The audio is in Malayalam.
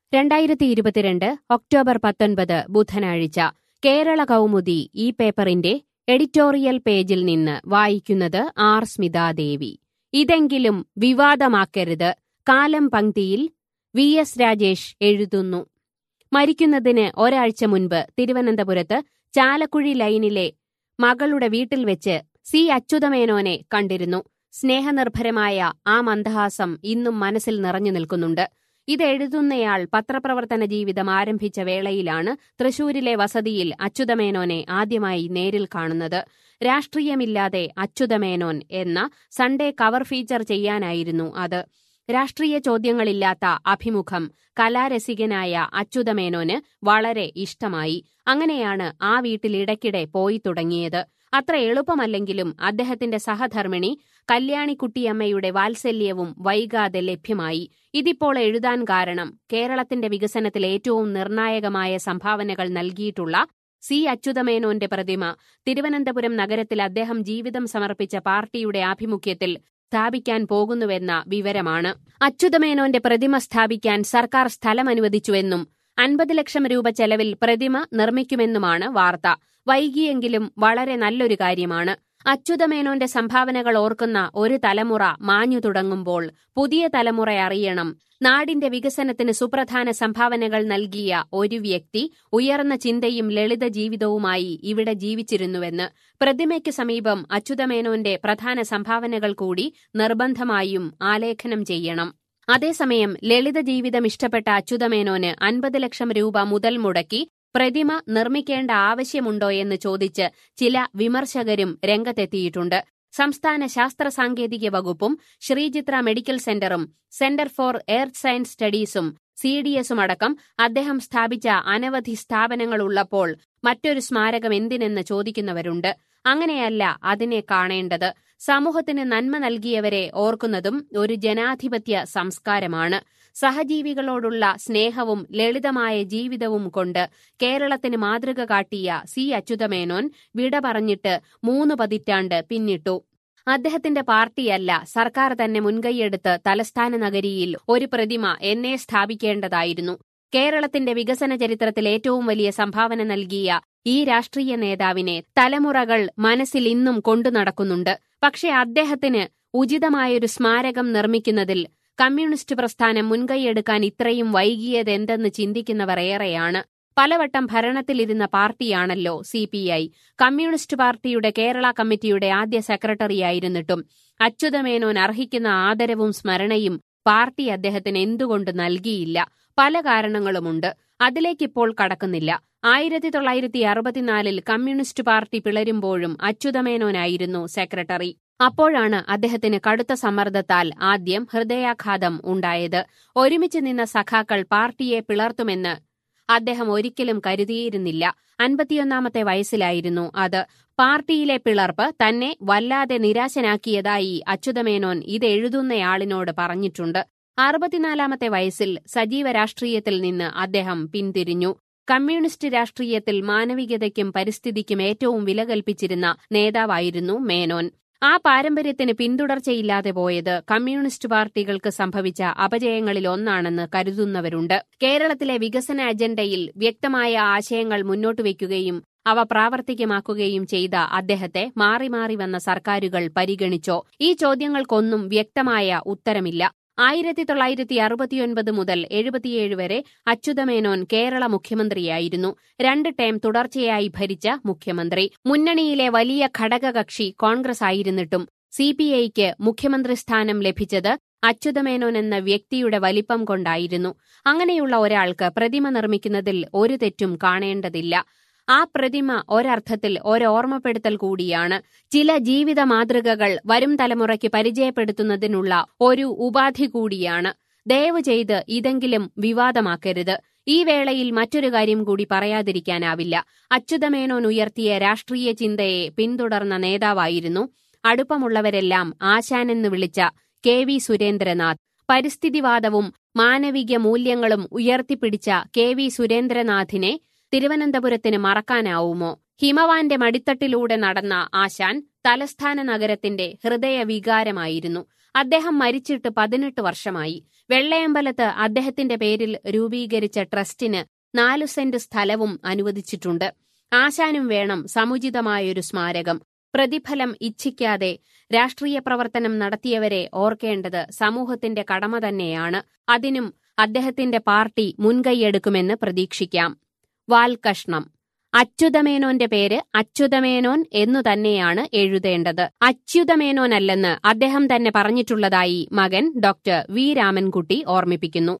രണ്ടായിരത്തി ഇരുപത്തിരണ്ട് ഒക്ടോബർ പത്തൊൻപത് ബുധനാഴ്ച കേരള കൗമുദി ഈ പേപ്പറിന്റെ എഡിറ്റോറിയൽ പേജിൽ നിന്ന് വായിക്കുന്നത് ആർ സ്മിതാദേവി ഇതെങ്കിലും വിവാദമാക്കരുത് കാലം പങ്ക്തിയിൽ വി എസ് രാജേഷ് എഴുതുന്നു മരിക്കുന്നതിന് ഒരാഴ്ച മുൻപ് തിരുവനന്തപുരത്ത് ചാലക്കുഴി ലൈനിലെ മകളുടെ വീട്ടിൽ വെച്ച് സി അച്യുതമേനോനെ കണ്ടിരുന്നു സ്നേഹനിർഭരമായ ആ മന്ദഹാസം ഇന്നും മനസ്സിൽ നിറഞ്ഞു നിൽക്കുന്നുണ്ട് ഇത് എഴുതുന്നയാൾ പത്രപ്രവർത്തന ജീവിതം ആരംഭിച്ച വേളയിലാണ് തൃശൂരിലെ വസതിയിൽ അച്യുതമേനോനെ ആദ്യമായി നേരിൽ കാണുന്നത് രാഷ്ട്രീയമില്ലാതെ അച്യുതമേനോൻ എന്ന സൺഡേ കവർ ഫീച്ചർ ചെയ്യാനായിരുന്നു അത് രാഷ്ട്രീയ ചോദ്യങ്ങളില്ലാത്ത അഭിമുഖം കലാരസികനായ അച്യുതമേനോന് വളരെ ഇഷ്ടമായി അങ്ങനെയാണ് ആ വീട്ടിൽ ഇടയ്ക്കിടെ പോയി തുടങ്ങിയത് അത്ര എളുപ്പമല്ലെങ്കിലും അദ്ദേഹത്തിന്റെ സഹധർമ്മിണി കല്യാണിക്കുട്ടിയമ്മയുടെ വാത്സല്യവും വൈകാതെ ലഭ്യമായി ഇതിപ്പോൾ എഴുതാൻ കാരണം കേരളത്തിന്റെ വികസനത്തിൽ ഏറ്റവും നിർണായകമായ സംഭാവനകൾ നൽകിയിട്ടുള്ള സി അച്യുതമേനോന്റെ പ്രതിമ തിരുവനന്തപുരം നഗരത്തിൽ അദ്ദേഹം ജീവിതം സമർപ്പിച്ച പാർട്ടിയുടെ ആഭിമുഖ്യത്തിൽ സ്ഥാപിക്കാൻ പോകുന്നുവെന്ന വിവരമാണ് അച്യുതമേനോന്റെ പ്രതിമ സ്ഥാപിക്കാൻ സർക്കാർ സ്ഥലം അനുവദിച്ചുവെന്നും അൻപത് ലക്ഷം രൂപ ചെലവിൽ പ്രതിമ നിർമ്മിക്കുമെന്നുമാണ് വാർത്ത വൈകിയെങ്കിലും വളരെ നല്ലൊരു കാര്യമാണ് അച്യുതമേനോന്റെ സംഭാവനകൾ ഓർക്കുന്ന ഒരു തലമുറ മാഞ്ഞു തുടങ്ങുമ്പോൾ പുതിയ തലമുറ അറിയണം നാടിന്റെ വികസനത്തിന് സുപ്രധാന സംഭാവനകൾ നൽകിയ ഒരു വ്യക്തി ഉയർന്ന ചിന്തയും ലളിത ജീവിതവുമായി ഇവിടെ ജീവിച്ചിരുന്നുവെന്ന് പ്രതിമയ്ക്ക് സമീപം അച്യുതമേനോന്റെ പ്രധാന സംഭാവനകൾ കൂടി നിർബന്ധമായും ആലേഖനം ചെയ്യണം അതേസമയം ലളിത ജീവിതം ഇഷ്ടപ്പെട്ട അച്യുതമേനോന് അൻപത് ലക്ഷം രൂപ മുതൽ മുടക്കി പ്രതിമ നിർമ്മിക്കേണ്ട ആവശ്യമുണ്ടോ എന്ന് ചോദിച്ച് ചില വിമർശകരും രംഗത്തെത്തിയിട്ടുണ്ട് സംസ്ഥാന ശാസ്ത്ര സാങ്കേതിക വകുപ്പും ശ്രീചിത്ര മെഡിക്കൽ സെന്ററും സെന്റർ ഫോർ എർത്ത് സയൻസ് സ്റ്റഡീസും സി ഡി എസും അടക്കം അദ്ദേഹം സ്ഥാപിച്ച അനവധി സ്ഥാപനങ്ങളുള്ളപ്പോൾ മറ്റൊരു സ്മാരകം എന്തിനെന്ന് ചോദിക്കുന്നവരുണ്ട് അങ്ങനെയല്ല അതിനെ കാണേണ്ടത് സമൂഹത്തിന് നന്മ നൽകിയവരെ ഓർക്കുന്നതും ഒരു ജനാധിപത്യ സംസ്കാരമാണ് സഹജീവികളോടുള്ള സ്നേഹവും ലളിതമായ ജീവിതവും കൊണ്ട് കേരളത്തിന് മാതൃക കാട്ടിയ സി അച്യുതമേനോൻ വിട പറഞ്ഞിട്ട് മൂന്ന് പതിറ്റാണ്ട് പിന്നിട്ടു അദ്ദേഹത്തിന്റെ പാർട്ടിയല്ല സർക്കാർ തന്നെ മുൻകൈയെടുത്ത് തലസ്ഥാന നഗരിയിൽ ഒരു പ്രതിമ എന്നേ സ്ഥാപിക്കേണ്ടതായിരുന്നു കേരളത്തിന്റെ വികസന ചരിത്രത്തിൽ ഏറ്റവും വലിയ സംഭാവന നൽകിയ ഈ രാഷ്ട്രീയ നേതാവിനെ തലമുറകൾ മനസ്സിൽ ഇന്നും കൊണ്ടു നടക്കുന്നുണ്ട് പക്ഷെ അദ്ദേഹത്തിന് ഉചിതമായൊരു സ്മാരകം നിർമ്മിക്കുന്നതിൽ കമ്മ്യൂണിസ്റ്റ് പ്രസ്ഥാനം മുൻകൈയെടുക്കാൻ ഇത്രയും വൈകിയതെന്തെന്ന് ചിന്തിക്കുന്നവർ ഏറെയാണ് പലവട്ടം ഭരണത്തിലിരുന്ന പാർട്ടിയാണല്ലോ സി പി ഐ കമ്മ്യൂണിസ്റ്റ് പാർട്ടിയുടെ കേരള കമ്മിറ്റിയുടെ ആദ്യ സെക്രട്ടറിയായിരുന്നിട്ടും അച്യുതമേനോൻ അർഹിക്കുന്ന ആദരവും സ്മരണയും പാർട്ടി അദ്ദേഹത്തിന് എന്തുകൊണ്ട് നൽകിയില്ല പല കാരണങ്ങളുമുണ്ട് അതിലേക്കിപ്പോൾ കടക്കുന്നില്ല ആയിരത്തി തൊള്ളായിരത്തി അറുപത്തിനാലിൽ കമ്മ്യൂണിസ്റ്റ് പാർട്ടി പിളരുമ്പോഴും അച്യുതമേനോനായിരുന്നു സെക്രട്ടറി അപ്പോഴാണ് അദ്ദേഹത്തിന് കടുത്ത സമ്മർദ്ദത്താൽ ആദ്യം ഹൃദയാഘാതം ഉണ്ടായത് ഒരുമിച്ച് നിന്ന സഖാക്കൾ പാർട്ടിയെ പിളർത്തുമെന്ന് അദ്ദേഹം ഒരിക്കലും കരുതിയിരുന്നില്ല അൻപത്തിയൊന്നാമത്തെ വയസ്സിലായിരുന്നു അത് പാർട്ടിയിലെ പിളർപ്പ് തന്നെ വല്ലാതെ നിരാശനാക്കിയതായി അച്യുതമേനോൻ ഇതെഴുതുന്നയാളിനോട് പറഞ്ഞിട്ടുണ്ട് അറുപത്തിനാലാമത്തെ വയസ്സിൽ സജീവ രാഷ്ട്രീയത്തിൽ നിന്ന് അദ്ദേഹം പിന്തിരിഞ്ഞു കമ്മ്യൂണിസ്റ്റ് രാഷ്ട്രീയത്തിൽ മാനവികതയ്ക്കും പരിസ്ഥിതിക്കും ഏറ്റവും വില കൽപ്പിച്ചിരുന്ന നേതാവായിരുന്നു മേനോൻ ആ പാരമ്പര്യത്തിന് പിന്തുടർച്ചയില്ലാതെ പോയത് കമ്മ്യൂണിസ്റ്റ് പാർട്ടികൾക്ക് സംഭവിച്ച അപജയങ്ങളിൽ ഒന്നാണെന്ന് കരുതുന്നവരുണ്ട് കേരളത്തിലെ വികസന അജണ്ടയിൽ വ്യക്തമായ ആശയങ്ങൾ മുന്നോട്ട് വയ്ക്കുകയും അവ പ്രാവർത്തികമാക്കുകയും ചെയ്ത അദ്ദേഹത്തെ മാറി മാറി വന്ന സർക്കാരുകൾ പരിഗണിച്ചോ ഈ ചോദ്യങ്ങൾക്കൊന്നും വ്യക്തമായ ഉത്തരമില്ല ആയിരത്തി തൊള്ളായിരത്തി അറുപത്തിയൊൻപത് മുതൽ എഴുപത്തിയേഴ് വരെ അച്യുതമേനോൻ കേരള മുഖ്യമന്ത്രിയായിരുന്നു രണ്ട് ടേം തുടർച്ചയായി ഭരിച്ച മുഖ്യമന്ത്രി മുന്നണിയിലെ വലിയ ഘടകകക്ഷി കോൺഗ്രസ് ആയിരുന്നിട്ടും സി പി ഐക്ക് മുഖ്യമന്ത്രി സ്ഥാനം ലഭിച്ചത് അച്യുതമേനോൻ എന്ന വ്യക്തിയുടെ വലിപ്പം കൊണ്ടായിരുന്നു അങ്ങനെയുള്ള ഒരാൾക്ക് പ്രതിമ നിർമ്മിക്കുന്നതിൽ ഒരു തെറ്റും കാണേണ്ടതില്ല ആ പ്രതിമ ഒരർത്ഥത്തിൽ ഒരോർമ്മപ്പെടുത്തൽ കൂടിയാണ് ചില ജീവിത മാതൃകകൾ വരും തലമുറയ്ക്ക് പരിചയപ്പെടുത്തുന്നതിനുള്ള ഒരു ഉപാധി കൂടിയാണ് ദയവ് ചെയ്ത് ഇതെങ്കിലും വിവാദമാക്കരുത് ഈ വേളയിൽ മറ്റൊരു കാര്യം കൂടി പറയാതിരിക്കാനാവില്ല അച്യുതമേനോൻ ഉയർത്തിയ രാഷ്ട്രീയ ചിന്തയെ പിന്തുടർന്ന നേതാവായിരുന്നു അടുപ്പമുള്ളവരെല്ലാം ആശാനെന്ന് വിളിച്ച കെ വി സുരേന്ദ്രനാഥ് പരിസ്ഥിതിവാദവും മാനവിക മൂല്യങ്ങളും ഉയർത്തിപ്പിടിച്ച കെ വി സുരേന്ദ്രനാഥിനെ തിരുവനന്തപുരത്തിന് മറക്കാനാവുമോ ഹിമവാന്റെ മടിത്തട്ടിലൂടെ നടന്ന ആശാൻ തലസ്ഥാന നഗരത്തിന്റെ ഹൃദയവികാരമായിരുന്നു അദ്ദേഹം മരിച്ചിട്ട് പതിനെട്ട് വർഷമായി വെള്ളയമ്പലത്ത് അദ്ദേഹത്തിന്റെ പേരിൽ രൂപീകരിച്ച ട്രസ്റ്റിന് നാലു സെന്റ് സ്ഥലവും അനുവദിച്ചിട്ടുണ്ട് ആശാനും വേണം സമുചിതമായൊരു സ്മാരകം പ്രതിഫലം ഇച്ഛിക്കാതെ രാഷ്ട്രീയ പ്രവർത്തനം നടത്തിയവരെ ഓർക്കേണ്ടത് സമൂഹത്തിന്റെ കടമ തന്നെയാണ് അതിനും അദ്ദേഹത്തിന്റെ പാർട്ടി മുൻകൈയെടുക്കുമെന്ന് പ്രതീക്ഷിക്കാം വാൽകഷ്ണം അച്യുതമേനോന്റെ പേര് അച്യുതമേനോൻ എന്നു തന്നെയാണ് എഴുതേണ്ടത് അച്യുതമേനോനല്ലെന്ന് അദ്ദേഹം തന്നെ പറഞ്ഞിട്ടുള്ളതായി മകൻ ഡോക്ടർ വി രാമൻകുട്ടി ഓർമ്മിപ്പിക്കുന്നു